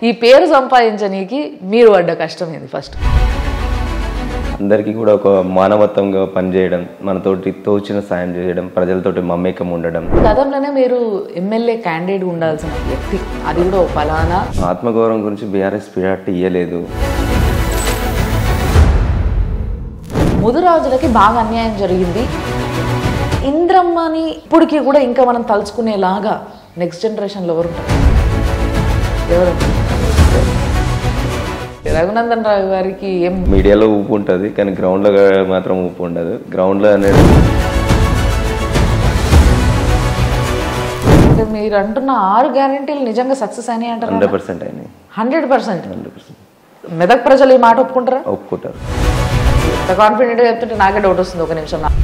ఈ పేరు సంపాదించనీకి మీరు పడ్డ కష్టం ఏంది ఫస్ట్ అందరికీ కూడా ఒక మానవత్వంగా పనిచేయడం మనతోటి తోచిన సాయం చేయడం ప్రజలతోటి మమేకం ఉండడం గతంలోనే మీరు ఎమ్మెల్యే క్యాండిడేట్ ఉండాల్సిన వ్యక్తి అది కూడా ఓ ఫలానా ఆత్మగౌరవం గురించి బీఆర్ఎస్ ప్రియారిటీ ఇవ్వలేదు ముదురాజులకి బాగా అన్యాయం జరిగింది ఇంద్రమ్మని ఇప్పటికీ కూడా ఇంకా మనం తలుచుకునేలాగా నెక్స్ట్ జనరేషన్లో ఎవరు ఉంటారు ఎవరు రఘునందన్ రావు గారికి ఏం మీడియాలో ఊపు ఉంటుంది కానీ గ్రౌండ్లో మాత్రం ఊపు ఉండదు గ్రౌండ్లో అనేది అంటే మీరు అంటున్న ఆరు గ్యారంటీలు నిజంగా సక్సెస్ అయినాయి అంటారా హండ్రెడ్ పర్సెంట్ అయినాయి hundred percent hundred percent Medak ప్రజలు ఈ మాట ఒప్పుకుంటారా ఒప్పుకుంటారు ఎంత కాన్ఫిడెంట్గా చెప్తుంటే నాకే డౌట్ వస్తుంది ఒక నిమిషం నా-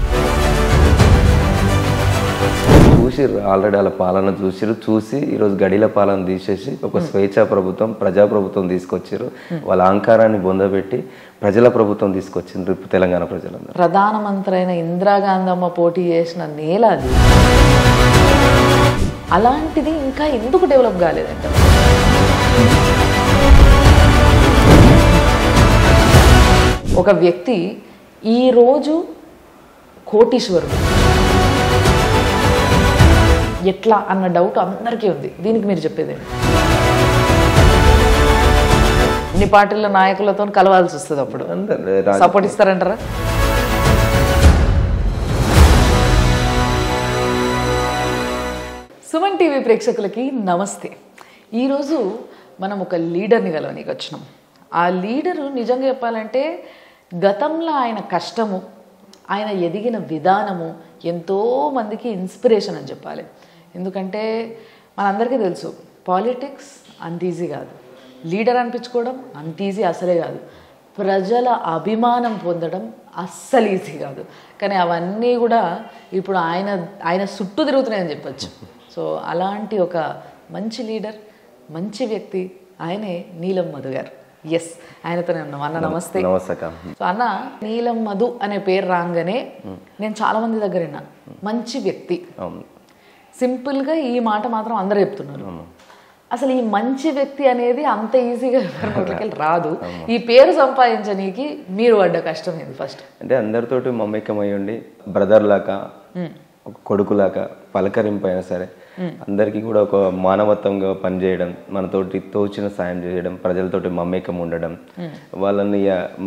చూసిర్రు ఆల్రెడీ వాళ్ళ పాలన చూసిర్రు చూసి ఈరోజు గడిల పాలన తీసేసి ఒక స్వేచ్ఛా ప్రభుత్వం ప్రజా ప్రభుత్వం తీసుకొచ్చారు వాళ్ళ అహంకారాన్ని బొందబెట్టి ప్రజల ప్రభుత్వం తీసుకొచ్చిండ్రు ఇప్పుడు తెలంగాణ ప్రజలందరూ ప్రధానమంత్రి అయిన ఇందిరాగాంధమ్మ పోటీ చేసిన నేల అది అలాంటిది ఇంకా ఎందుకు డెవలప్ కాలేదంట ఒక వ్యక్తి ఈరోజు కోటీశ్వరుడు ఎట్లా అన్న డౌట్ అందరికీ ఉంది దీనికి మీరు చెప్పేది ఇన్ని పార్టీల నాయకులతో కలవాల్సి వస్తుంది అప్పుడు అందరు రా- సపోర్ట్ ఇస్తారంటారా సుమన్ టీవీ ప్రేక్షకులకి నమస్తే ఈరోజు మనం ఒక లీడర్ని కలవనీకి వచ్చినాం ఆ లీడరు నిజంగా చెప్పాలంటే గతంలో ఆయన కష్టము ఆయన ఎదిగిన విధానము ఎంతో మందికి ఇన్స్పిరేషన్ అని చెప్పాలి ఎందుకంటే మనందరికీ తెలుసు పాలిటిక్స్ అంత ఈజీ కాదు లీడర్ అనిపించుకోవడం అంత ఈజీ అసలే కాదు ప్రజల అభిమానం పొందడం అస్సలు ఈజీ కాదు కానీ అవన్నీ కూడా ఇప్పుడు ఆయన ఆయన చుట్టూ తిరుగుతున్నాయని చెప్పొచ్చు సో అలాంటి ఒక మంచి లీడర్ మంచి వ్యక్తి ఆయనే నీలం మధు గారు ఎస్ ఆయనతోనే ఉన్నాం అన్న నమస్తే నమస్కారం సో అన్న నీలం మధు అనే పేరు రాగానే నేను చాలా మంది దగ్గర విన్నా మంచి వ్యక్తి అవును సింపుల్గా ఈ మాట మాత్రం అందరూ చెప్తున్నారు అసలు ఈ మంచి వ్యక్తి అనేది అంత ఈజీగా ఎవరి నోట్లకెళ్ళి రాదు ఈ పేరు సంపాదించనీకి మీరు పడ్డ కష్టం ఏంది ఫస్ట్ అంటే అందరితోటి మమేకం అయి ఉండి బ్రదర్ లాగా ఒక కొడుకులాగా పలకరింపు అయినా సరే అందరికీ కూడా ఒక మానవత్వంగా పనిచేయడం మనతోటి తోచిన సాయం చేయడం ప్రజలతోటి మమేకం ఉండడం వాళ్ళని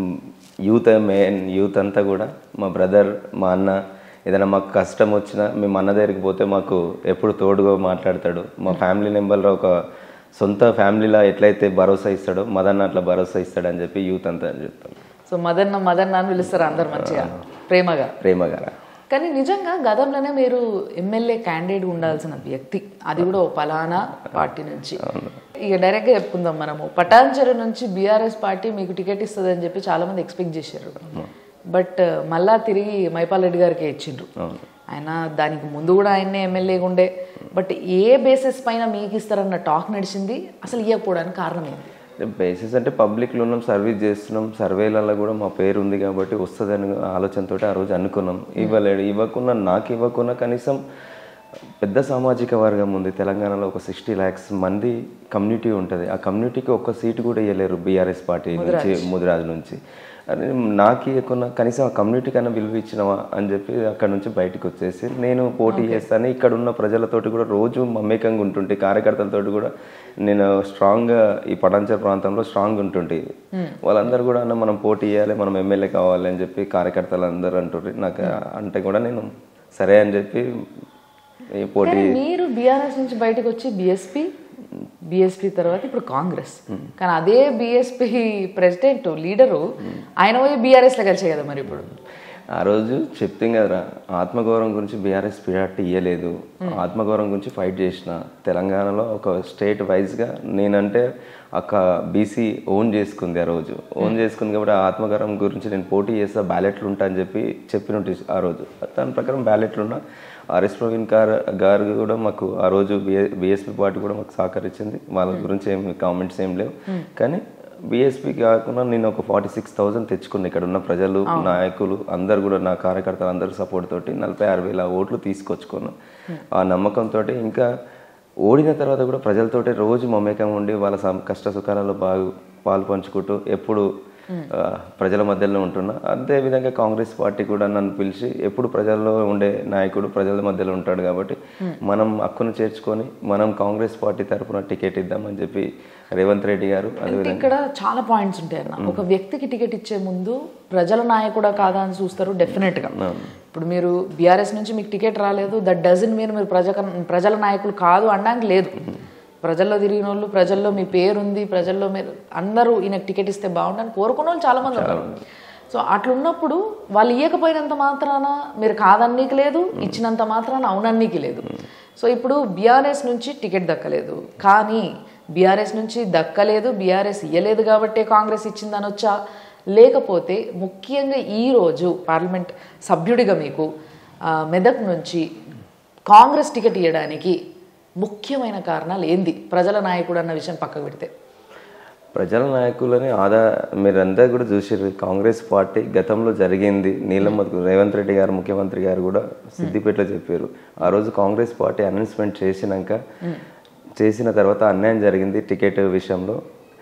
యూత్ మెయిన్ యూత్ అంతా కూడా మా బ్రదర్ మా అన్న ఏదైనా మాకు కష్టం వచ్చినా మేము అన్న దగ్గరికి పోతే మాకు ఎప్పుడు తోడుగా మాట్లాడతాడు మా ఫ్యామిలీ మెంబర్లో ఒక సొంత ఫ్యామిలీలా ఎట్లయితే భరోసా ఇస్తాడో మదన్న అట్లా భరోసా ఇస్తాడని చెప్పి యూత్ అంతా అని చెప్తాను సో మదన్న మదన్న అని పిలుస్తారు అందరు మంచిగా ప్రేమగా ప్రేమ గార కానీ నిజంగా గతంలోనే మీరు ఎమ్మెల్యే క్యాండిడేట్ ఉండాల్సిన వ్యక్తి అది కూడా ఓ ఫలానా పార్టీ నుంచి ఇక డైరెక్ట్గా చెప్పుకుందాం మనము పటాన్చెరు నుంచి బీఆర్ఎస్ పార్టీ మీకు టికెట్ ఇస్తుంది అని చెప్పి చాలా మంది ఎక్స్పెక్ట్ చేశారు బట్ మళ్ళా తిరిగి మైపాల్ రెడ్డి గారికి ఇచ్చిండ్రు అవును ఆయన దానికి ముందు కూడా ఆయన్నే ఎమ్మెల్యేగా ఉండే బట్ ఏ బేసిస్ పైన మీకు ఇస్తారన్న టాక్ నడిచింది అసలు ఇవ్వకపోవడానికి కారణం ఏంటి బేసిస్ అంటే పబ్లిక్లో ఉన్నాం సర్వీస్ చేస్తున్నాం సర్వేలలో కూడా మా పేరు ఉంది కాబట్టి వస్తుందని ఆలోచనతో ఆ రోజు అనుకున్నాం ఇవ్వలేడు ఇవ్వకుండా నాకు ఇవ్వకుండా కనీసం పెద్ద సామాజిక వర్గం ఉంది తెలంగాణలో ఒక సిక్స్టీ ల్యాక్స్ మంది కమ్యూనిటీ ఉంటుంది ఆ కమ్యూనిటీకి ఒక్క సీటు కూడా ఇవ్వలేరు బీఆర్ఎస్ పార్టీ నుంచి ముదిరాజు నుంచి అరే నాకు ఇవ్వకుండా కనీసం ఆ కమ్యూనిటీ కన్నా విలువ ఇచ్చినవా అని చెప్పి అక్కడ నుంచి బయటకు వచ్చేసి నేను పోటీ చేస్తాను ఇక్కడ ఉన్న ప్రజలతోటి కూడా రోజు మమేకంగా ఉంటుంటే కార్యకర్తలతోటి కూడా నేను స్ట్రాంగ్గా ఈ పటాన్చర్ ప్రాంతంలో స్ట్రాంగ్ ఉంటుంటే వాళ్ళందరూ కూడా అన్న మనం పోటీ చేయాలి మనం ఎమ్మెల్యే కావాలి అని చెప్పి కార్యకర్తలు అందరూ అంటుండ్రు నాకు అంటే కూడా నేను సరే అని చెప్పి ఈ పోటీ కానీ మీరు బీఆర్ఎస్ నుంచి బయటకు వచ్చి బీఎస్పీ బీఎస్పీ తర్వాత ఇప్పుడు కాంగ్రెస్ కానీ అదే బీఎస్పీ ప్రెసిడెంట్ లీడరు ఆయన పోయి బీఆర్ఎస్లో కలిసే కదా మరి ఇప్పుడు ఆ రోజు చెప్తాం కదరా ఆత్మగౌరవం గురించి బీఆర్ఎస్ ప్రియారిటీ ఇవ్వలేదు ఆత్మగౌరవం గురించి ఫైట్ చేసిన తెలంగాణలో ఒక స్టేట్ వైజ్గా నేనంటే ఒక బీసీ ఓన్ చేసుకుంది ఆ రోజు ఓన్ చేసుకుంది కాబట్టి ఆ ఆత్మగౌరవం గురించి నేను పోటీ చేస్తా బ్యాలెట్లు ఉంటా అని చెప్పి చెప్పినట్టు ఆ రోజు దాని ప్రకారం బ్యాలెట్లు ఉన్నా ఆర్ఎస్ ప్రవీణ్ గారు గారు కూడా మాకు ఆ రోజు బిఎస్పీ పార్టీ కూడా మాకు సహకరించింది వాళ్ళ గురించి ఏం కామెంట్స్ ఏం లేవు కానీ బీఎస్పీ కాకుండా నేను ఒక ఫార్టీ సిక్స్ థౌసండ్ తెచ్చుకున్నా ఇక్కడ ఉన్న ప్రజలు నాయకులు అందరు కూడా నా కార్యకర్తలు అందరి సపోర్ట్ తోటి నలభై ఆరు వేల ఓట్లు తీసుకొచ్చుకున్నాను ఆ నమ్మకంతో ఇంకా ఓడిన తర్వాత కూడా ప్రజలతోటి రోజు మమేకం ఉండి వాళ్ళ సం- కష్ట సుఖాలలో బాగు పాలు పంచుకుంటూ ఎప్పుడు ఆ, ప్రజల మధ్యలో ఉంటున్నా అదే విధంగా కాంగ్రెస్ పార్టీ కూడా నన్ను పిలిచి ఎప్పుడు ప్రజల్లో ఉండే నాయకుడు ప్రజల మధ్యలో ఉంటాడు కాబట్టి మనం హక్కును చేర్చుకొని మనం కాంగ్రెస్ పార్టీ తరఫున టికెట్ ఇద్దామని చెప్పి రేవంత్ రెడ్డి గారు అదే అంటే ఇక్కడ చాలా పాయింట్స్ ఉంటాయి అన్న ఒక వ్యక్తికి టికెట్ ఇచ్చే ముందు ప్రజల నాయకుడా కాదా అని చూస్తారు డెఫినెట్ గా ఇప్పుడు మీరు బీఆర్ఎస్ నుంచి మీకు టికెట్ రాలేదు దట్ డజన్ మీరు మీరు ప్రజ ప్రజల నాయకులు కాదు అనడానికి లేదు ప్రజల్లో తిరిగిన వాళ్ళు ప్రజల్లో మీ పేరు ఉంది ప్రజల్లో మీరు అందరూ ఈయనకు టికెట్ ఇస్తే బాగుండని కోరుకున్న వాళ్ళు చాలా మంది ఉన్నారు సో అట్లున్నప్పుడు వాళ్ళు ఇవ్వకపోయినంత మాత్రాన మీరు కాదన్నీకి లేదు ఇచ్చినంత మాత్రాన అవునన్నీకి లేదు సో ఇప్పుడు బీఆర్ఎస్ నుంచి టికెట్ దక్కలేదు కానీ బీఆర్ఎస్ నుంచి దక్కలేదు బీఆర్ఎస్ ఇవ్వలేదు కాబట్టే కాంగ్రెస్ ఇచ్చిందని వచ్చా లేకపోతే ముఖ్యంగా ఈరోజు పార్లమెంట్ సభ్యుడిగా మీకు ఆ, మెదక్ నుంచి కాంగ్రెస్ టికెట్ ఇవ్వడానికి ముఖ్యమైన కారణాలు ఏంది ప్రజల నాయకుడు అన్న విషయం పక్కకు పెడితే ప్రజల నాయకులని ఆదా మీరంతా కూడా చూసారు కాంగ్రెస్ పార్టీ గతంలో జరిగింది నీలమ్మ రేవంత్ రెడ్డి గారు ముఖ్యమంత్రి గారు కూడా సిద్దిపేటలో చెప్పారు ఆ రోజు కాంగ్రెస్ పార్టీ అనౌన్స్మెంట్ చేసినాక చేసిన తర్వాత అన్యాయం జరిగింది టికెట్ విషయంలో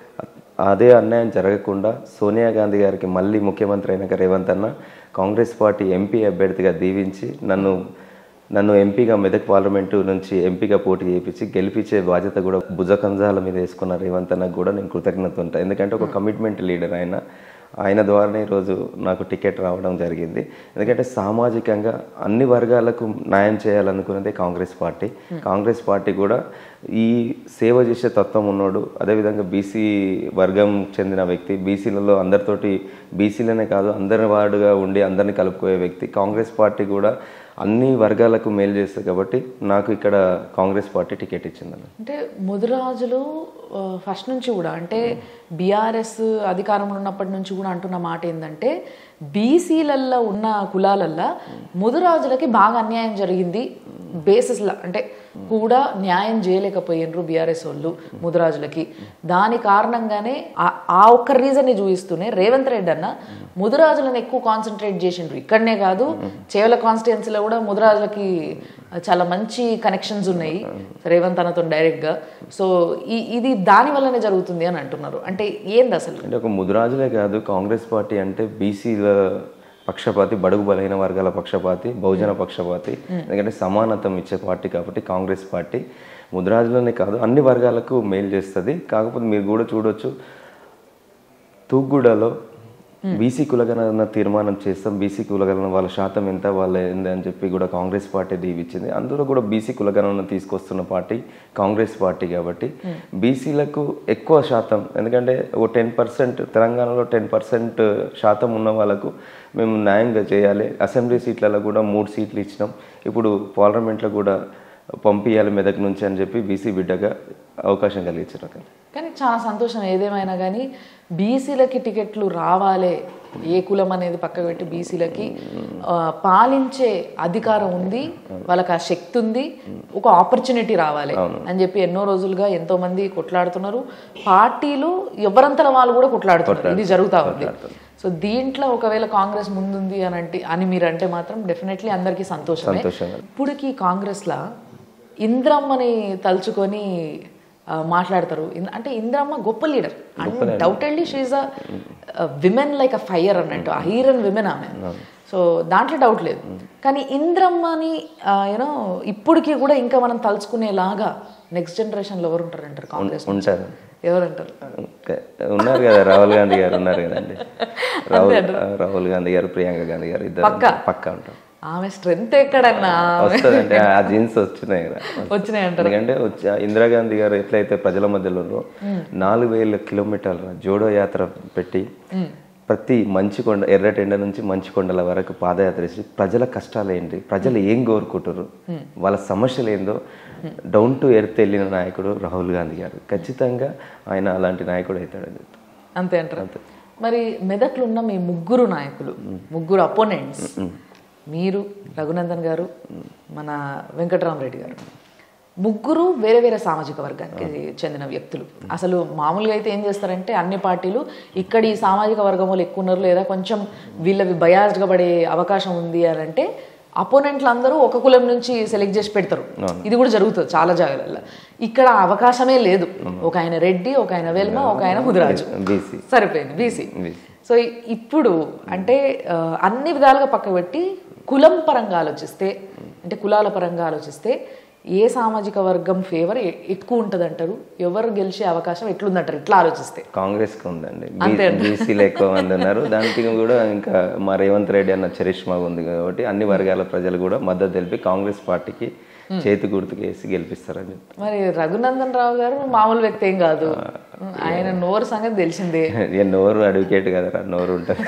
అదే అన్యాయం జరగకుండా సోనియా గాంధీ గారికి మళ్ళీ ముఖ్యమంత్రి అయినాక రేవంత్ అన్న కాంగ్రెస్ పార్టీ ఎంపీ అభ్యర్థిగా దీవించి నన్ను నన్ను ఎంపీగా మెదక్ పార్లమెంటు నుంచి ఎంపీగా పోటీ చేయించి గెలిపించే బాధ్యత కూడా భుజకంజాల మీద వేసుకున్న రేవంత్ అన్నకు కూడా నేను కృతజ్ఞత ఉంటాను ఎందుకంటే ఒక కమిట్మెంట్ లీడర్ ఆయన ఆయన ద్వారానే ఈరోజు నాకు టికెట్ రావడం జరిగింది ఎందుకంటే సామాజికంగా అన్ని వర్గాలకు న్యాయం చేయాలనుకున్నదే కాంగ్రెస్ పార్టీ కాంగ్రెస్ పార్టీ కూడా ఈ సేవ చేసే తత్వం ఉన్నాడు అదేవిధంగా బీసీ వర్గం చెందిన వ్యక్తి బీసీలలో అందరితోటి బీసీలనే కాదు అందరి వాడుగా ఉండి అందరిని కలుపుకోయే వ్యక్తి కాంగ్రెస్ పార్టీ కూడా అన్ని వర్గాలకు మేలు చేస్తుంది కాబట్టి నాకు ఇక్కడ కాంగ్రెస్ పార్టీ టికెట్ ఇచ్చిందన్న అంటే ముదిరాజులు ఆ, ఫస్ట్ నుంచి కూడా అంటే బీఆర్ఎస్ అధికారంలో ఉన్నప్పటి నుంచి కూడా అంటున్న మాట ఏంటంటే బీసీలల్లో ఉన్న కులాలల్లో ముదిరాజులకి బాగా అన్యాయం జరిగింది బేసిస్లా అంటే కూడా న్యాయం చేయలేకపోయినరు బీఆర్ఎస్ వాళ్ళు ముదిరాజులకి దాని కారణంగానే ఆ- ఆ ఒక్క రీజన్ని చూపిస్తూనే రేవంత్ రెడ్డి అన్న ముదిరాజులను ఎక్కువ కాన్సన్ట్రేట్ చేసిండ్రు ఇక్కడనే కాదు చేవల కాన్స్టిట్యున్సీలో కూడా ముదిరాజులకి చాలా మంచి కనెక్షన్స్ ఉన్నాయి రేవంత్ అన్నతో డైరెక్ట్గా సో ఈ ఇది దాని వల్లనే జరుగుతుంది అని అంటున్నారు అంటే ఏంది అసలు అంటే ఒక ముదిరాజులే కాదు కాంగ్రెస్ పార్టీ అంటే బీసీల పక్షపాతి బడుగు బలహీన వర్గాల పక్షపాతి బహుజన పక్షపాతి ఎందుకంటే సమానత్వం ఇచ్చే పార్టీ కాబట్టి కాంగ్రెస్ పార్టీ ముదిరాజులనే కాదు అన్ని వర్గాలకు మేలు చేస్తుంది కాకపోతే మీరు కూడా చూడొచ్చు తూగుడలో బీసీ కులగణన తీర్మానం చేస్తాం బీసీ కులగణన వాళ్ళ శాతం ఎంత వాళ్ళ ఏంది అని చెప్పి కూడా కాంగ్రెస్ పార్టీ దీవిచ్చింది అందులో కూడా బీసీ కులగణన తీసుకొస్తున్న పార్టీ కాంగ్రెస్ పార్టీ కాబట్టి బీసీలకు ఎక్కువ శాతం ఎందుకంటే ఓ టెన్ పర్సెంట్ తెలంగాణలో టెన్ పర్సెంట్ శాతం ఉన్న వాళ్ళకు మేము న్యాయంగా చేయాలి అసెంబ్లీ సీట్లలో కూడా మూడు సీట్లు ఇచ్చినాం ఇప్పుడు పార్లమెంట్లో కూడా పంపించాలి మెదక్ నుంచి అని చెప్పి బీసీ బిడ్డగా అవకాశం కలిగించారు అక్కడ కానీ చాలా సంతోషం ఏదేమైనా కానీ బీసీలకి టికెట్లు రావాలే ఏ కులం అనేది పక్కకు పెట్టి బీసీలకి ఆ, పాలించే అధికారం ఉంది వాళ్ళకి ఆ శక్తి ఉంది ఒక ఆపర్చునిటీ రావాలి అని చెప్పి ఎన్నో రోజులుగా ఎంతో మంది కొట్లాడుతున్నారు పార్టీలు ఎవరంతల వాళ్ళు కూడా కొట్లాడుతున్నారు ఇది జరుగుతా ఉంది సో దీంట్లో ఒకవేళ కాంగ్రెస్ ముందుంది అని అంటే అని మీరు అంటే మాత్రం డెఫినెట్లీ అందరికీ సంతోషమే సంతోషంగా ఇప్పుడుకి కాంగ్రెస్లా ఇంద్రమ్మని తలుచుకొని ఆ, మాట్లాడతారు ఇన్- అంటే ఇంద్రమ్మ గొప్ప leader undoubtedly she a women like a fire అన్నట్టు ఐరన్ విమెన్ ఆమె సో దాంట్లో డౌట్ లేదు కానీ ఇంద్రమ్మని యూనో ఇప్పటికీ కూడా ఇంకా మనం తలుచుకునేలాగా నెక్స్ట్ జనరేషన్లో ఎవరు ఉంటారంటారు కాంగ్రెస్ ఉంటారు ఎవరంటారు ఓకే. ఉన్నారు కదా రాహుల్ గాంధీ గారు ఉన్నారు కదండి రాహుల్ రాహుల్ గాంధీ గారు ప్రియాంక గాంధీ గారు ఇద్దరు పక్కా ఉంటారు ఆమె స్ట్రెంగ్త్ ఎక్కడన్నా వస్తుందంటే ఆ జీన్స్ వచ్చినాయి కదా వచ్చినాయంటారు ఎందుకంటే వచ్చి- ఇందిరాగాంధీ గారు ఎట్లయితే ప్రజల మధ్యలో ఉన్నారో, నాలుగు వేల కిలోమీటర్ల జోడో యాత్ర పెట్టి ప్రతి మంచికొండ ఎర్రటెండ నుంచి మంచికొండల వరకు పాదయాత్ర చేసి ప్రజల కష్టాలు ఏంటి ప్రజలు ఏం కోరుకుంటారు వాళ్ళ సమస్యలు ఏందో డౌన్ టు ఎర్త్ వెళ్ళిన నాయకుడు రాహుల్ గాంధీ గారు ఖచ్చితంగా ఆయన అలాంటి నాయకుడు అవుతాడని చెప్తాను అంతే అంటారు మరి మెదక్లో ఉన్న మీ ముగ్గురు నాయకులు ముగ్గురు అపోనెంట్స్ మీరు రఘునందన్ గారు మన వెంకటరామరెడ్డి గారు ముగ్గురు వేరే వేరే సామాజిక వర్గానికి చెందిన వ్యక్తులు అసలు మామూలుగా అయితే ఏం చేస్తారంటే అన్ని పార్టీలు ఇక్కడ ఈ సామాజిక వర్గం వాళ్ళు ఎక్కువ ఉన్నారు లేదా కొంచెం వీళ్ళవి బయాస్డ్గా పడే అవకాశం ఉంది అని అంటే అపోనెంట్లు అందరూ ఒక కులం నుంచి సెలెక్ట్ చేసి పెడతారు ఇది కూడా జరుగుతుంది చాలా జాగాలలో ఇక్కడ అవకాశమే లేదు ఒక ఆయన రెడ్డి ఒక ఆయన వెల్మ ఒక ఆయన ముదిరాజు బీసీ సరిపోయింది బీసీ బీసీ సో ఇప్పుడు అంటే ఆ, అన్ని విధాలుగా పక్క పెట్టి కులం పరంగా ఆలోచిస్తే అంటే కులాల పరంగా ఆలోచిస్తే ఏ సామాజిక వర్గం ఫేవర్ ఎక్కువ ఉంటుంది అంటారు ఎవరు గెలిచే అవకాశం ఎట్లుందంటారు ఇట్లా ఆలోచిస్తే కాంగ్రెస్కి ఉందండి బీసీలు ఎక్కువ మంది ఉన్నారు దానికి కూడా ఇంకా మా రేవంత్ రెడ్డి అన్న చరిష్మా ఉంది కాబట్టి అన్ని వర్గాల ప్రజలు కూడా మద్దతు తెలిపి కాంగ్రెస్ పార్టీకి చేతి గుర్తుకు వేసి గెలిపిస్తారని చెప్తారు మరి రఘునందన్ రావు గారు మామూలు వ్యక్తి ఏం కాదు ఆయన నోరు సంగతి తెలిసిందే ఇక నోరు అడ్వకేట్ కదరా నోరు ఉంటుంది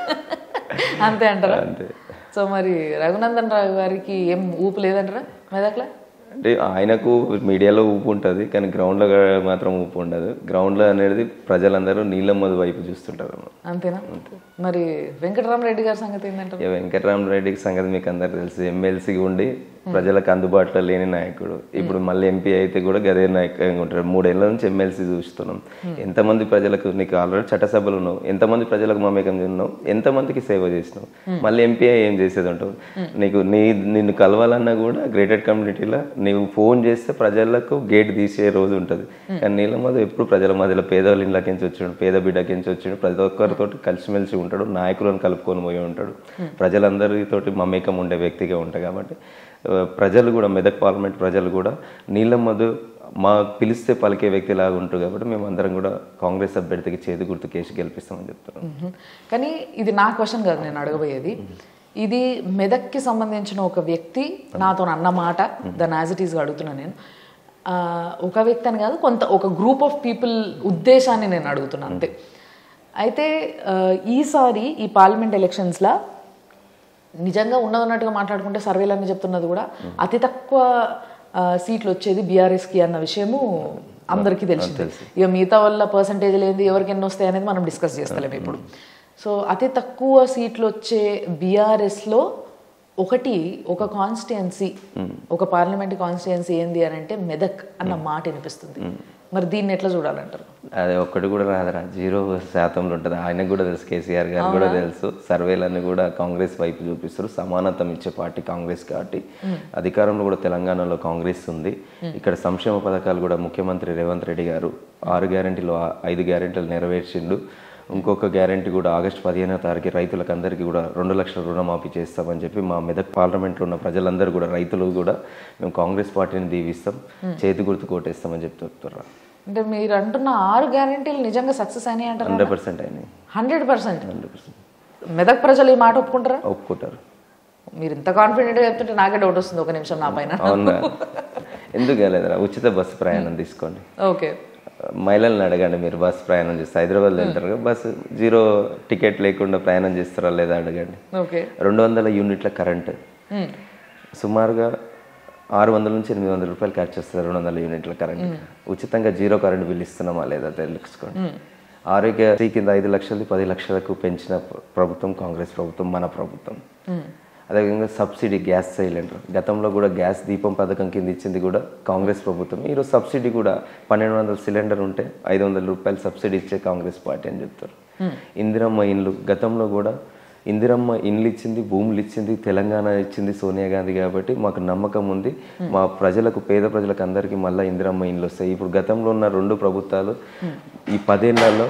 అంతే అంటారా అంతే సో మరి రఘునందన్ రావు గారికి ఏం ఊపు లేదంటారా మెదక్లా అంటే ఆయనకు మీడియాలో ఊపు ఉంటుంది కానీ గ్రౌండ్లో మాత్రం ఊపు ఉండదు గ్రౌండ్లో అనేది ప్రజలందరూ నీళ్ళమ్మది వైపు చూస్తుంటారు అంతేనా మరి వెంకటరామరెడ్డి గారి సంగతి ఏంటంటారు ఇక వెంకటరామరెడ్డికి సంగతి మీకు అందరు తెలుసు ఎమ్మెల్సీ ఉండి ప్రజలకు అందుబాటులో లేని నాయకుడు ఇప్పుడు మళ్ళీ ఎంపీ అయితే కూడా గదే నాయకంగా ఉంటాడు మూడేళ్ల నుంచి ఎమ్మెల్సీ చూస్తున్నాం ఎంతమంది ప్రజలకు నీకు ఆల్రెడీ చట్టసభలు ఉన్నావు ఎంతమంది ప్రజలకు మమేకం ఉన్నావు ఎంతమందికి సేవ చేసినావు మళ్ళీ ఎంపీ అయి ఏం చేసేది ఉంటావు నీకు నీ నిన్ను కలవాలన్నా కూడా గ్రేటెడ్ కమ్యూనిటీలో నీవు ఫోన్ చేస్తే ప్రజలకు గేట్ తీసే రోజు ఉంటుంది కానీ నీళ్ళ మధ్య ఎప్పుడు ప్రజల మధ్యలో పేదవాళ్ళ ఇళ్ళకించి వచ్చిండు పేద బిడ్డకించి వచ్చిండు ప్రతి ఒక్కరితో కలిసిమెలిసి ఉంటాడు నాయకులను కలుపుకొని పోయి ఉంటాడు ప్రజలందరితోటి మమేకం ఉండే వ్యక్తిగా ఉంటాయి కాబట్టి ఆ, ప్రజలు కూడా మెదక్ పార్లమెంట్ ప్రజలు కూడా నీళ్ళ మధు మా పిలిస్తే పలికే వ్యక్తి లాగా ఉంటారు కాబట్టి మేము అందరం కూడా కాంగ్రెస్ అభ్యర్థికి చేతి గుర్తు కేసు గెలిపిస్తామని చెప్తున్నాం మ్మ్. కానీ ఇది నా క్వశ్చన్ కాదు నేను అడగబోయేది ఇది మెదక్కి సంబంధించిన ఒక వ్యక్తి నాతో అన్న మాట దాన్ని యాజ్ ఇట్ ఈస్గా అడుగుతున్నాను నేను ఆ, ఒక వ్యక్తి అని కాదు కొంత ఒక గ్రూప్ ఆఫ్ పీపుల్ ఉద్దేశాన్ని నేను అడుగుతున్నాను అంతే అయితే ఆ, ఈసారి ఈ పార్లమెంట్ ఎలక్షన్స్లో నిజంగా ఉన్నది ఉన్నట్టుగా మాట్లాడుకుంటే సర్వేలన్నీ చెప్తున్నది కూడా అతి తక్కువ ఆ, సీట్లు వచ్చేది బీఆర్ఎస్కి అన్న విషయము అందరికీ తెలిసింది ఇక మిగతా వల్ల పర్సంటేజ్ లేదు ఎవరికి ఎన్ని వస్తాయి అనేది మనం డిస్కస్ చేస్తలేము ఇప్పుడు సో అతి తక్కువ సీట్లు వచ్చే బీఆర్ఎస్లో ఒకటి ఒక కాన్స్టిట్యున్సీ ఒక పార్లమెంట్ కాన్స్టిట్యున్సీ ఏంది అని అంటే మెదక్ అన్న మాట వినిపిస్తుంది మరి దీన్ని ఎట్లా చూడాలంటారు అది ఒక్కటి కూడా రాదురా జీరో శాతంలో ఉంటుంది ఆయనకు కూడా తెలుసు కేసీఆర్ గారు కూడా తెలుసు సర్వేలన్నీ కూడా కాంగ్రెస్ వైపు చూపిస్తారు సమానత్వం ఇచ్చే పార్టీ కాంగ్రెస్ పార్టీ అధికారంలో కూడా తెలంగాణలో కాంగ్రెస్ ఉంది ఇక్కడ సంక్షేమ పథకాలు కూడా ముఖ్యమంత్రి రేవంత్ రెడ్డి గారు ఆరు గ్యారెంటీలు ఐదు గ్యారెంటీలు నెరవేర్చిండు ఇంకొక గ్యారెంటీ కూడా ఆగస్టు పదిహేనో తారీఖు రైతులకు అందరికీ కూడా రెండు లక్షల రుణమాఫీ చేస్తామని చెప్పి మా మెదక్ పార్లమెంట్లో ఉన్న ప్రజలందరూ కూడా రైతులు కూడా మేము కాంగ్రెస్ పార్టీని దీవిస్తాం చేతి గుర్తు కోటేస్తామని చెప్తూ చెప్తున్నారు అంటే మీరు అంటున్న ఆరు గ్యారంటీలు నిజంగా సక్సెస్ అయినాయి అంటారు హండ్రెడ్ పర్సెంట్ అయినాయి hundred percent hundred percent Medak ప్రజలు ఈ మాట ఒప్పుకుంటారా ఒప్పుకుంటారు మీరు ఇంత కాన్ఫిడెంట్గా చెప్తుంటే నాకే డౌట్ వస్తుంది ఒక నిమిషం నా పైన అవునా ఎందుకు కాలేదురా ఉచిత బస్సు ప్రయాణం తీసుకోండి ఓకే మహిళలను అడగండి మీరు బస్సు ప్రయాణం చేస్తే హైదరాబాద్లో వెళ్తారు కదా బస్సు జీరో టికెట్ లేకుండా ప్రయాణం చేస్తారా లేదా అడగండి ఓకే రెండు వందల యూనిట్ల కరెంటు సుమారుగా ఆరు వందల నుంచి ఎనిమిది వందల రూపాయలు ఖర్చు వస్తుంది రెండు వందల యూనిట్ల కరెంట్ ఉచితంగా జీరో కరెంట్ బిల్ ఇస్తున్నామా లేదా తెలుసుకోండి ఆరోగ్యశ్రీ కింద ఐదు లక్షలది పది లక్షలకు పెంచిన ప్ర- ప్రభుత్వం కాంగ్రెస్ ప్రభుత్వం మన ప్రభుత్వం అదేవిధంగా సబ్సిడీ గ్యాస్ సిలిండర్ గతంలో కూడా గ్యాస్ దీపం పథకం కింద ఇచ్చింది కూడా కాంగ్రెస్ ప్రభుత్వం ఈరోజు సబ్సిడీ కూడా పన్నెండు వందల సిలిండర్ ఉంటే ఐదు వందల రూపాయలు సబ్సిడీ ఇచ్చే కాంగ్రెస్ పార్టీ అని చెప్తారు ఇందిరమ్మ ఇండ్లు గతంలో కూడా ఇందిరమ్మ ఇండ్లు ఇచ్చింది భూములు ఇచ్చింది తెలంగాణ ఇచ్చింది సోనియా గాంధీ కాబట్టి మాకు నమ్మకం ఉంది మా ప్రజలకు పేద ప్రజలకు అందరికీ మళ్ళీ ఇందిరమ్మ ఇండ్లు వస్తాయి ఇప్పుడు గతంలో ఉన్న రెండు ప్రభుత్వాలు ఈ పదేళ్లలో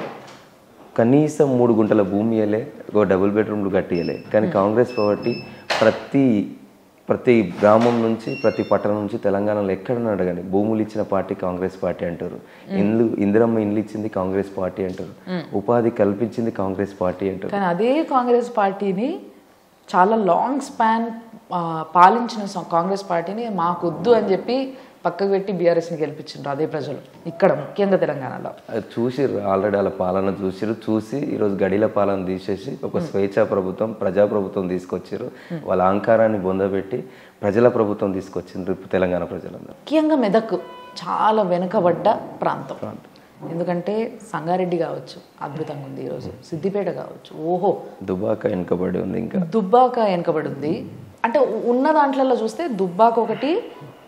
కనీసం మూడు గుంటల భూమి ఇయ్యలే ఒక డబుల్ బెడ్రూమ్లు కట్టియలే కానీ కాంగ్రెస్ పార్టీ ప్రతి ప్రతి గ్రామం నుంచి ప్రతి పట్టణం నుంచి తెలంగాణలో ఎక్కడన్నా అడగండి భూములు ఇచ్చిన పార్టీ కాంగ్రెస్ పార్టీ అంటారు ఇండ్లు ఇందిరమ్మ ఇండ్లు ఇచ్చింది కాంగ్రెస్ పార్టీ అంటారు ఉపాధి కల్పించింది కాంగ్రెస్ పార్టీ అంటారు కానీ అదే కాంగ్రెస్ పార్టీని చాలా లాంగ్ స్పాన్ పాలించిన స- కాంగ్రెస్ పార్టీని మాకొద్దు అని చెప్పి పక్కకు పెట్టి బీఆర్ఎస్ని గెలిపించిండ్రు అదే ప్రజలు ఇక్కడ ముఖ్యంగా తెలంగాణలో అది చూసిర్రు ఆల్రెడీ వాళ్ళ పాలన చూసిర్రు చూసి ఈరోజు గడిల పాలన తీసేసి ఒక స్వేచ్ఛా ప్రభుత్వం ప్రజా ప్రభుత్వం తీసుకొచ్చారు వాళ్ళ అహంకారాన్ని బొందబెట్టి ప్రజల ప్రభుత్వం తీసుకొచ్చిండ్రు ఇప్పుడు తెలంగాణ ప్రజలందరూ ముఖ్యంగా మెదక్ చాలా వెనుకబడ్డ ప్రాంతం ఎందుకంటే సంగారెడ్డి కావచ్చు అద్భుతంగా ఉంది ఈరోజు సిద్దిపేట కావచ్చు ఓహో దుబాక వెనుకబడి ఉంది ఇంకా దుబ్బాక వెనకబడి ఉంది అంటే ఉన్న దాంట్లలో చూస్తే దుబ్బాక ఒకటి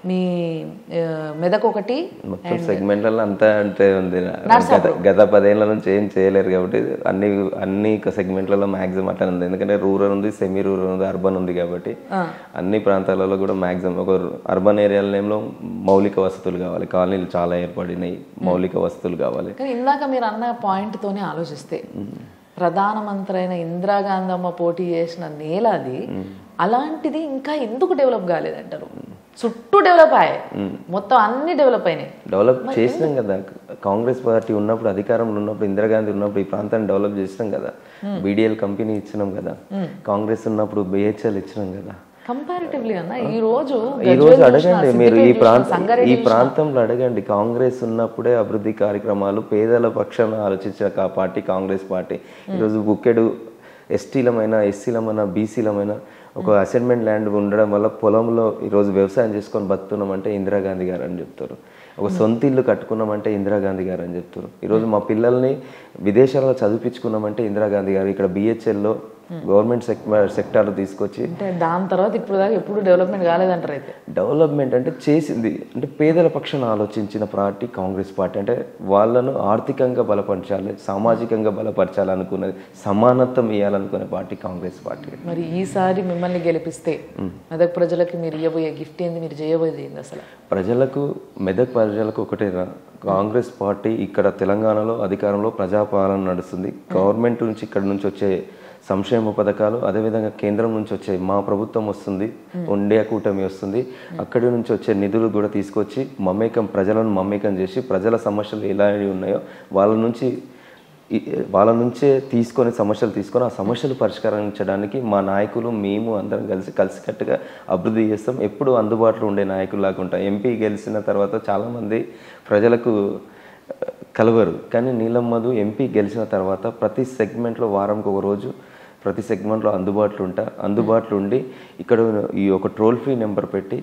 మీ ఆ, మెదక్ ఒకటి మొత్తం సెగ్మెంట్లలో అంతా అంటే ఉంది గత గత పదేళ్ల నుంచి ఏం చేయలేరు కాబట్టి అన్ని అన్ని సెగ్మెంట్లలో మాక్సిమం అట్లా ఉంది ఎందుకంటే రూరల్ ఉంది సెమీ రూరల్ ఉంది అర్బన్ ఉంది కాబట్టి అన్ని ప్రాంతాలలో కూడా మాక్సిమం ఒక అర్బన్ ఏరియాలో మౌలిక వసతులు కావాలి కాలనీలు చాలా ఏర్పడినాయి మౌలిక వసతులు కావాలి కానీ ఇందాక మీరు అన్న పాయింట్తోనే ఆలోచిస్తే ప్రధానమంత్రి అయిన ఇందిరాగాంధమ్మ పోటీ చేసిన నేల అది అలాంటిది ఇంకా ఎందుకు డెవలప్ కాలేదంటారు చుట్టూ డెవలప్ అయ్యాయి మొత్తం అన్ని డెవలప్ అయినాయి డెవలప్ చేసినాం కదా కాంగ్రెస్ పార్టీ ఉన్నప్పుడు అధికారంలో ఉన్నప్పుడు ఇందిరాగాంధీ ఉన్నప్పుడు ఈ ప్రాంతాన్ని డెవలప్ చేసినాం కదా బీడీఎల్ కంపెనీ ఇచ్చినాం కదా కాంగ్రెస్ ఉన్నప్పుడు బిహెచ్ఎల్ ఇచ్చినాం కదా కంపారిటివ్లీ అన్న ఈ రోజు ఈ రోజు గజ్వేల్ అడగండి చూసినా, మీరు ఈ సిద్దిపేట ప్రాంతం చూసినా, సంగారెడ్డి ఈ ప్రాంతంలో అడగండి కాంగ్రెస్ ఉన్నప్పుడే అభివృద్ధి కార్యక్రమాలు పేదల పక్షాన ఆలోచించిన కా- పార్టీ కాంగ్రెస్ పార్టీ ఈరోజు బుక్కెడు ఎస్టీలమైన ఎస్సీలమైన బీసీలమైన ఒక అసైన్మెంట్ ల్యాండ్ ఉండడం వల్ల పొలంలో ఈరోజు వ్యవసాయం చేసుకొని బతున్నామంటే ఇందిరాగాంధీ గారు అని చెప్తారు ఒక సొంత ఇల్లు కట్టుకున్నామంటే ఇందిరాగాంధీ గారు అని చెప్తారు ఈరోజు మా పిల్లల్ని విదేశాల్లో చదివించుకున్నామంటే ఇందిరాగాంధీ గారు ఇక్కడ బిహెచ్ఎల్లో గవర్నమెంట్ సెక్టార్ తీసుకొచ్చి అంటే దాని తర్వాత ఇప్పుడు దాకా ఎప్పుడు డెవలప్మెంట్ కాలేదంటారు అయితే డెవలప్మెంట్ అంటే చేసింది అంటే పేదల పక్షాన ఆలోచించిన పార్టీ కాంగ్రెస్ పార్టీ అంటే వాళ్ళను ఆర్థికంగా బలపరచాలి సామాజికంగా బలపరచాలి అనుకున్నది సమానత్వం ఇవ్వాలనుకునే పార్టీ కాంగ్రెస్ పార్టీ మరి ఈసారి మిమ్మల్ని గెలిపిస్తే మెదక్ ప్రజలకి మీరు ఇవ్వబోయే గిఫ్ట్ ఏంది మీరు చేయబోయేది ఏంది అసలు ప్రజలకు మెదక్ ప్రజలకు ఒకటే రా కాంగ్రెస్ పార్టీ ఇక్కడ తెలంగాణలో అధికారంలో ప్రజాపాలన నడుస్తుంది గవర్నమెంట్ నుంచి ఇక్కడ నుంచి వచ్చే సంక్షేమ పథకాలు అదేవిధంగా కేంద్రం నుంచి వచ్చే మా ప్రభుత్వం వస్తుంది ఇండియా కూటమి వస్తుంది అక్కడి నుంచి వచ్చే నిధులు కూడా తీసుకొచ్చి మమేకం ప్రజలను మమేకం చేసి ప్రజల సమస్యలు ఎలా ఉన్నాయో వాళ్ళ నుంచి ఈ- వాళ్ళ నుంచే తీసుకొని సమస్యలు తీసుకొని ఆ సమస్యలు పరిష్కరించడానికి మా నాయకులు మేము అందరం కలిసి కలిసికట్టుగా అభివృద్ధి చేస్తాం ఎప్పుడు అందుబాటులో ఉండే నాయకులు లాగా ఎంపీ గెలిచిన తర్వాత చాలామంది ప్రజలకు ఆ, కలవరు కానీ నీలం మధు ఎంపీ గెలిచిన తర్వాత ప్రతి సెగ్మెంట్లో వారంకి ఒక రోజు ప్రతి సెగ్మెంట్లో అందుబాటులో ఉంటా అందుబాటులో ఉండి ఇక్కడ ఈ ఒక ట్రోల్ ఫ్రీ నెంబర్ పెట్టి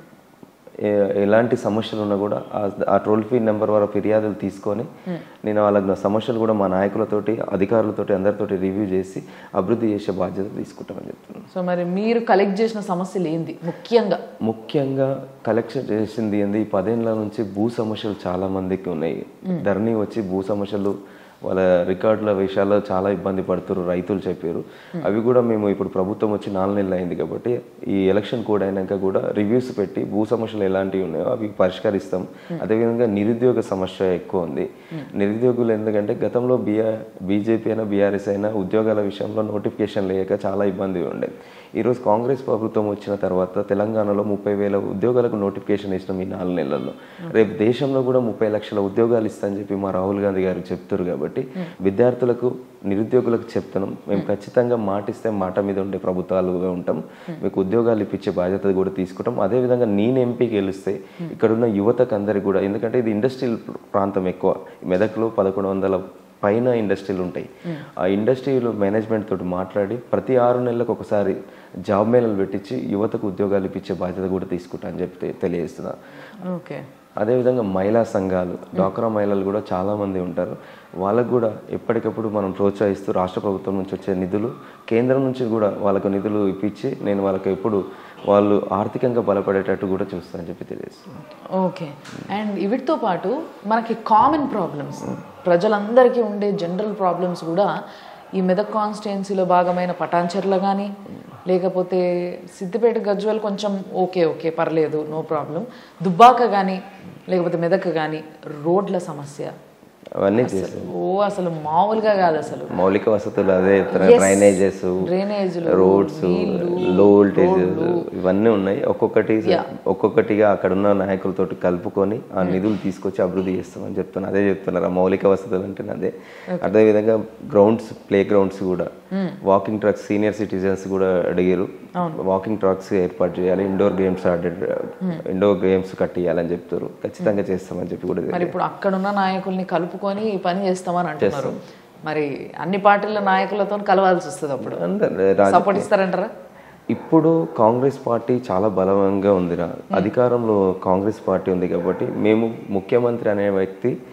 ఏ- ఎలాంటి సమస్యలు ఉన్నా కూడా ఆ- ఆ టోల్ ఫ్రీ నెంబర్ వారి ఫిర్యాదులు తీసుకొని నేను వాళ్ళ సమస్యలు కూడా మా నాయకులతోటి అధికారులతోటి అందరితోటి రివ్యూ చేసి అభివృద్ధి చేసే బాధ్యత తీసుకుంటామని చెప్తున్నాను సో మరి మీరు కలెక్ట్ చేసిన సమస్యలు ఏంది ముఖ్యంగా ముఖ్యంగా కలెక్షన్ చేసింది ఏంది ఈ పదేళ్ల నుంచి భూ సమస్యలు చాలా మందికి ఉన్నాయి ధరణి వచ్చి భూ సమస్యలు వాళ్ళ రికార్డుల విషయాల్లో చాలా ఇబ్బంది పడుతున్నారు రైతులు చెప్పారు అవి కూడా మేము ఇప్పుడు ప్రభుత్వం వచ్చి నాలుగు నెలలు అయింది కాబట్టి ఈ ఎలక్షన్ కోడ్ అయినాక కూడా రివ్యూస్ పెట్టి భూ సమస్యలు ఎలాంటివి ఉన్నాయో అవి పరిష్కరిస్తాం అదేవిధంగా నిరుద్యోగ సమస్య ఎక్కువ ఉంది నిరుద్యోగులు ఎందుకంటే గతంలో బిఆర్ బీజేపీ అయినా బీఆర్ఎస్ అయినా ఉద్యోగాల విషయంలో నోటిఫికేషన్ లేక చాలా ఇబ్బంది ఉండేది ఈరోజు కాంగ్రెస్ ప్రభుత్వం వచ్చిన తర్వాత తెలంగాణలో ముప్పై వేల ఉద్యోగాలకు నోటిఫికేషన్ ఇచ్చినాం ఈ నాలుగు నెలల్లో రేపు దేశంలో కూడా ముప్పై లక్షల ఉద్యోగాలు ఇస్తా అని చెప్పి మా రాహుల్ గాంధీ గారు చెప్తారు కాబట్టి విద్యార్థులకు నిరుద్యోగులకు చెప్తున్నాం మేము ఖచ్చితంగా మాటిస్తే మాట మీద ఉండే ప్రభుత్వాలుగా ఉంటాం మీకు ఉద్యోగాలు ఇప్పించే బాధ్యత కూడా తీసుకుంటాం అదేవిధంగా నేను ఎంపీకి గెలిస్తే ఇక్కడున్న యువతకు అందరికి కూడా ఎందుకంటే ఇది ఇండస్ట్రియల్ ప్రాంతం ఎక్కువ మెదక్లో పదకొండు వందల పైన ఇండస్ట్రీలు ఉంటాయి ఆ ఇండస్ట్రీలో మేనేజ్మెంట్ తోటి మాట్లాడి ప్రతి ఆరు నెలలకు ఒకసారి జాబ్ మేళలు పెట్టించి యువతకు ఉద్యోగాలు ఇప్పించే బాధ్యత కూడా తీసుకుంటా అని చెప్పి తె- తెలియజేస్తున్నా ఓకే అదేవిధంగా మహిళా సంఘాలు డ్వాక్రా మహిళలు కూడా చాలామంది ఉంటారు వాళ్ళకు కూడా ఎప్పటికప్పుడు మనం ప్రోత్సహిస్తూ రాష్ట్ర ప్రభుత్వం నుంచి వచ్చే నిధులు కేంద్రం నుంచి కూడా వాళ్ళకు నిధులు ఇప్పించి నేను వాళ్ళకి ఎప్పుడు వాళ్ళు ఆర్థికంగా బలపడేటట్టు కూడా చూస్తానని చెప్పి తెలియజేస్తున్నాను ఓకే అండ్ వీటితో పాటు మనకి కామన్ ప్రాబ్లమ్స్ ప్రజలందరికీ ఉండే జనరల్ ప్రాబ్లమ్స్ కూడా ఈ మెదక్ కాన్స్టిట్యున్సీలో భాగమైన పటాన్చెర్ల కానీ లేకపోతే సిద్దిపేట గజ్వల్ కొంచెం ఓకే ఓకే పర్లేదు నో ప్రాబ్లం దుబ్బాక కానీ లేకపోతే మెదక్ కానీ రోడ్ల సమస్య అవన్నీ చేస్తాం ఓ అసలు మామూలుగా కాదు అసలు మౌలిక వసతులు అదే డ్రైనేజెస్ డ్రైనేజీలు రోడ్స్ లో వోల్టేజ్ ఇవన్నీ ఉన్నాయి ఒక్కొక్కటి ఒక్కొక్కటిగా అక్కడ ఉన్న నాయకులతోటి కలుపుకొని ఆ నిధులు తీసుకొచ్చి అభివృద్ధి చేస్తామని చెప్తున్నా అదే చెప్తున్నారు ఆ మౌలిక వసతులు అంటే అదే అదేవిధంగా గ్రౌండ్స్ ప్లే గ్రౌండ్స్ కూడా వాకింగ్ ట్రక్స్ సీనియర్ సిటిజన్స్ కూడా అడిగారు వాకింగ్ ట్రక్స్ ఏర్పాటు చేయాలి ఇండోర్ గేమ్స్ ఆడే ఇండోర్ గేమ్స్ కట్టియాలని చెప్తారు ఖచ్చితంగా చేస్తామని చెప్పి కూడా మరి ఇప్పుడు అక్కడున్న నాయకుల్ని కలుపుకొని ఈ పని చేస్తామని అంటున్నారు మరి అన్ని పార్టీల నాయకులతో కలవాల్సి వస్తుంది అప్పుడు అందరు రాజ- సపోర్ట్ ఇస్తారంటారా ఇప్పుడు కాంగ్రెస్ పార్టీ చాలా బలంగా ఉంది రా అధికారంలో కాంగ్రెస్ పార్టీ ఉంది కాబట్టి మేము ముఖ్యమంత్రి అనే వ్యక్తి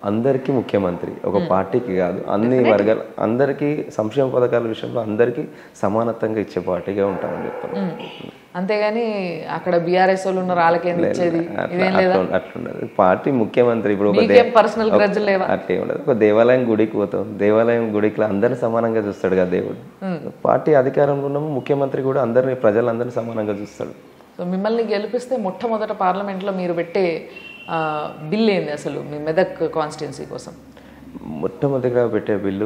అందరికీ ముఖ్యమంత్రి ఒక పార్టీకి కాదు అన్ని వర్గాలు అందరికీ సంక్షేమ పథకాల విషయంలో అందరికీ సమానత్వంగా ఇచ్చే పార్టీగా ఉంటామని చెప్తాను ఉమ్. అంతేగాని అక్కడ బీఆర్ఎస్ వాళ్ళు ఉన్నారు వాళ్ళకేం ఇచ్చేది ఇదేం లేదా అట్లా అట్లుండదు పార్టీ ముఖ్యమంత్రి ఇప్పుడు ఒక దే- మీకేం పర్సనల్ గ్రజ్జులు లేవా అట్లే ఉండదు ఒక దేవాలయం గుడికి పోతాం దేవాలయం గుడికి అందరిని సమానంగా చూస్తాడు కదా దేవుడు పార్టీ అధికారంలో ఉన్నాము ముఖ్యమంత్రి కూడా అందరిని ప్రజలందరినీ సమానంగా చూస్తాడు సో మిమ్మల్ని గెలిపిస్తే మొట్టమొదట పార్లమెంట్లో మీరు పెట్టే ఆ, బిల్ ఏంది అసలు మీ మెదక్ కాన్స్టిట్యున్సీ కోసం మొట్టమొదటిగా పెట్టే బిల్లు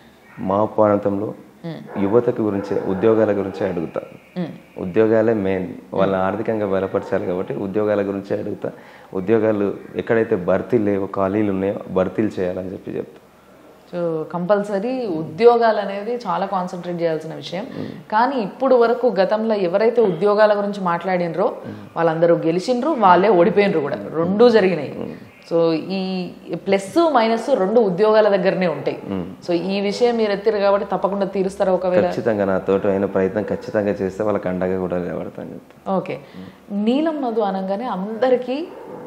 మా ప్రాంతంలో యువతకు గురించి ఉద్యోగాల గురించి అడుగుతా ఉద్యోగాలే మెయిన్ వాళ్ళని ఆర్థికంగా బలపరచాలి కాబట్టి ఉద్యోగాల గురించి అడుగుతా ఉద్యోగాలు ఎక్కడైతే భర్తీలు లేవో ఖాళీలు ఉన్నాయో భర్తీలు చేయాలని చెప్పి చెప్తా సో కంపల్సరీ ఉద్యోగాలు అనేది చాలా కాన్సన్ట్రేట్ చేయాల్సిన విషయం కానీ ఇప్పుడు వరకు గతంలో ఎవరైతే ఉద్యోగాల గురించి మాట్లాడినరో వాళ్ళందరూ గెలిచిండ్రు వాళ్ళే ఓడిపోయినరు కూడా రెండూ జరిగినాయి సో ఈ ప్లస్ మైనస్ రెండు ఉద్యోగాల దగ్గరనే ఉంటాయి సో ఈ విషయం మీరు ఎత్తిరు కాబట్టి తప్పకుండా తీరుస్తారా ఒకవేళ ఖచ్చితంగా నా తోట అయిన ప్రయత్నం ఖచ్చితంగా చేస్తే వాళ్ళకి అండగా కూడా నిలబడతాను చెప్తా ఓకే నీలం మధు అనగానే అందరికీ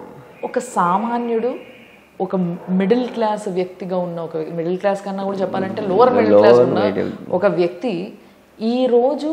ఒక సామాన్యుడు ఒక మిడిల్ క్లాస్ వ్యక్తిగా ఉన్న ఒక మిడిల్ క్లాస్ కన్నా కూడా చెప్పాలంటే లోవర్ మిడిల్ క్లాస్ ఉన్న ఒక వ్యక్తి ఈ రోజు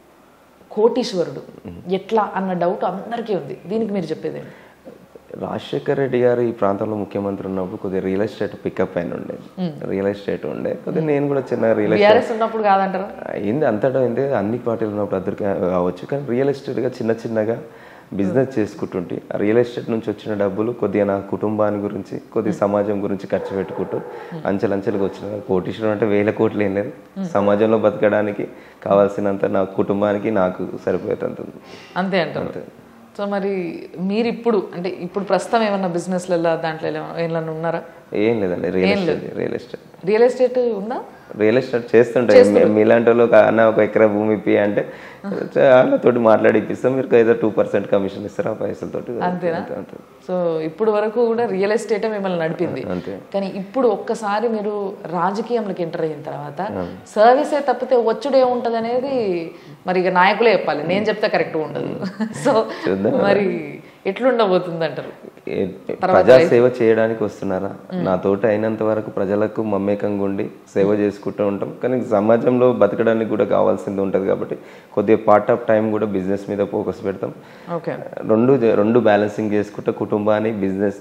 కోటీశ్వరుడు ఎట్లా అన్న డౌట్ అందరికీ ఉంది దీనికి మీరు చెప్పేది ఏంటి? రాజశేఖర్ రెడ్డి గారు ఈ ప్రాంతంలో ముఖ్యమంత్రి ఉన్నప్పుడు కొద్దిగా రియల్ ఎస్టేట్ పికప్ అయిన ఉండే రియల్ ఎస్టేట్ ఉండే కొద్దిగా నేను కూడా చిన్న రియల్ ఎస్టేట్ బీఆర్ఎస్ ఉన్నప్పుడు కాదంటారా అయింది అంతటా అయింది అన్ని పార్టీలు ఉన్నప్పుడు అద్దరు కావచ్చు కానీ రియల్ ఎస్టేట్గా చిన్న చిన్నగా బిజినెస్ చేసుకుంటుంటే ఆ రియల్ ఎస్టేట్ నుంచి వచ్చిన డబ్బులు కొద్దిగా నా కుటుంబాన్ని గురించి కొద్దిగా సమాజం గురించి ఖర్చు పెట్టుకుంటూ అంచెలంచెలుగా వచ్చిన కోటీశ్వరం అంటే వేల కోట్లు ఏం లేదు సమాజంలో బతకడానికి కావాల్సినంత నా కుటుంబానికి నాకు సరిపోయేంత అంతే అంటారు సో మరి మీరు ఇప్పుడు అంటే ఇప్పుడు ప్రస్తుతం ఏమన్నా బిజినెస్లలో దాంట్లో ఏమన్నా- ఏమన్నా ఉన్నారా ఏం లేదండి real estate real estate real estate ఉందా రియల్ ఎస్టేట్ చేస్తుంటాయి మీ- మీలాంటి వాళ్ళు ఒక అన్న ఒక ఎకరా భూమి ఇప్పి అంటే వాళ్ళతోటి మాట్లాడి ఇప్పిస్తాం మీరు ఏదో టూ పర్సెంట్ కమిషన్ ఇస్తారు ఆ పైసలతోటి అంతేనా? అంతే, అంతే సో ఇప్పుడు వరకు కూడా రియల్ ఎస్టేటే మిమ్మల్ని నడిపింది అంతే కానీ ఇప్పుడు ఒక్కసారి మీరు రాజకీయంలోకి ఎంటర్ అయిన తర్వాత సర్వీసే తప్పితే వచ్చుడే ఉంటది అనేది మరి ఇక నాయకులే చెప్పాలి నేను చెప్తే కరెక్ట్ ఉండదు సో మరి ఎట్లుండబోతుంది అంటారు ఏ- ప్రజా సేవ చేయడానికి వస్తున్నారా నా తోట అయినంత వరకు ప్రజలకు మమ్మేకంగా ఉండి సేవ చేసుకుంటూ ఉంటాం కానీ సమాజంలో బతకడానికి కూడా కావాల్సింది ఉంటుంది కాబట్టి కొద్దిగా పార్ట్ ఆఫ్ టైం కూడా బిజినెస్ మీద ఫోకస్ పెడతాం ఓకే రెండు రెండు బ్యాలెన్సింగ్ చేసుకుంటూ కుటుంబాన్ని బిజినెస్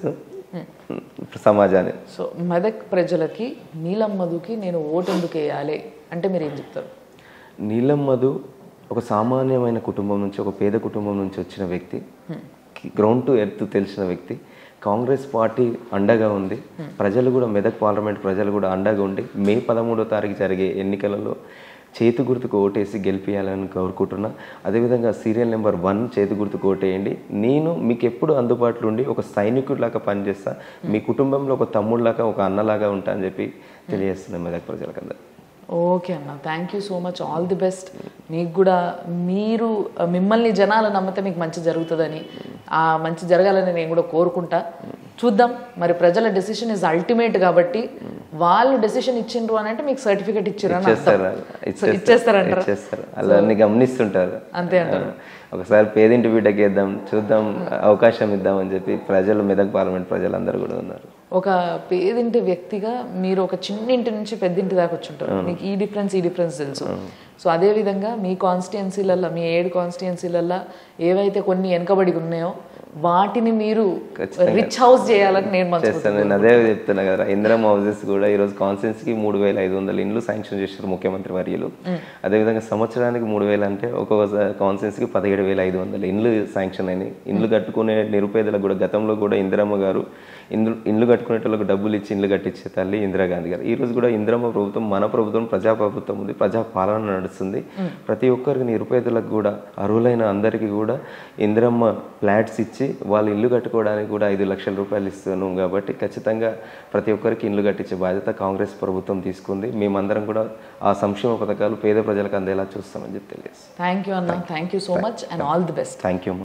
సమాజాన్ని సో మెదక్ ప్రజలకి నీలం మధుకి నేను ఓటు ఎందుకు వేయాలి అంటే మీరు ఏం చెప్తారు నీలం మధు ఒక సామాన్యమైన కుటుంబం నుంచి ఒక పేద కుటుంబం నుంచి వచ్చిన వ్యక్తి గ్రౌండ్ టు ఎర్త్ తెలిసిన వ్యక్తి కాంగ్రెస్ పార్టీ అండగా ఉంది ప్రజలు కూడా మెదక్ పార్లమెంట్ ప్రజలు కూడా అండగా ఉండి మే పదమూడో తారీఖు జరిగే ఎన్నికలలో చేతి గుర్తుకు ఓటేసి గెలిపించాలని కోరుకుంటున్నా అదేవిధంగా సీరియల్ నెంబర్ వన్ చేతి గుర్తుకు ఓటేయండి నేను మీకు ఎప్పుడు అందుబాటులో ఉండి ఒక సైనికుడిలాగా పనిచేస్తా మీ కుటుంబంలో ఒక తమ్ముడిలాగా ఒక అన్నలాగా ఉంటా అని చెప్పి తెలియజేస్తున్నాను మెదక్ ప్రజలకందరూ ఓకే అన్న thank you so much all the best మీకు కూడా మీరు ఆ, మిమ్మల్ని జనాలు నమ్మితే మీకు మంచి జరుగుతుందని ఆ మంచి జరగాలని నేను కూడా కోరుకుంటా చూద్దాం మరి ప్రజల డెసిషన్ ఇస్ అల్టిమేట్ కాబట్టి వాళ్ళు డెసిషన్ ఇచ్చిండ్రు అని అంటే మీకు సర్టిఫికేట్ ఇచ్చిర్రు అని అర్థం. ఇచ్చేస్తారు So, ఇచ్చేస్తారంటారా ఇచ్చేస్తారు అలా అన్ని గమనిస్తుంటారు అంతే అంటారు ఒకసారి పేదింటి బిడ్డకి ఇద్దాం చూద్దాం అవకాశం ఇద్దాం అని చెప్పి ప్రజలు మెదక్ పార్లమెంట్ ప్రజలందరూ కూడా ఉన్నారు ఒక పేదింటి వ్యక్తిగా మీరు ఒక చిన్నింటి నుంచి పెద్దింటి దాకా వచ్చుంటారు మీకు ఈ డిఫరెన్స్ ఈ డిఫరెన్స్ తెలుసు సో అదే విధంగా మీ కాన్స్టిట్యున్సీలల్లో మీ ఏడు కాన్స్టిట్యున్సీలల్లో ఏవైతే కొన్ని వెనకబడి ఉన్నాయో వాటిని మీరు రిచ్ హౌస్ చేయాలని నేను మనసు చేస్తాను నేను అదే చెప్తున్నా కదా ఇందిరం హౌసెస్ కూడా ఈరోజు కాన్స్టెన్స్కి మూడు వేల ఐదు వందల ఇండ్లు శాంక్షన్ చేశారు ముఖ్యమంత్రి వర్యులు అదేవిధంగా సంవత్సరానికి మూడు వేలు అంటే ఒక్కొక్క కాన్స్టెన్స్కి పదిహేడు వేల ఐదు వందల ఇండ్లు శాంక్షన్ అయినాయి ఇండ్లు కట్టుకునే నిరుపేదలకు కూడా గతంలో కూడా ఇందిరమ్మ గారు ఇండ్లు ఇండ్లు కట్టుకునేటోళ్ళకి డబ్బులు ఇచ్చి ఇండ్లు కట్టించే తల్లి ఇందిరాగాంధీ గారు ఈ రోజు కూడా ఇందిరమ్మ ప్రభుత్వం మన ప్రభుత్వం ప్రజా ప్రభుత్వం ఉంది ప్రజా పాలన నడుస్తుంది ప్రతి ఒక్కరికి నిరుపేదలకు కూడా అర్హులైన అందరికీ కూడా ఇందిరమ్మ ఫ్లాట్స్ ఇచ్చి వాళ్ళు ఇల్లు కట్టుకోవడానికి కూడా ఐదు లక్షల రూపాయలు ఇస్తున్నాం కాబట్టి ఖచ్చితంగా ప్రతి ఒక్కరికి ఇల్లు కట్టించే బాధ్యత కాంగ్రెస్ ప్రభుత్వం తీసుకుంది మేమందరం కూడా ఆ సంక్షేమ పథకాలు పేద ప్రజలకు అందేలా చూస్తామని చెప్పి తెలియజేస్తాం థ్యాంక్ యూ అన్న thank you so much and all the best thank you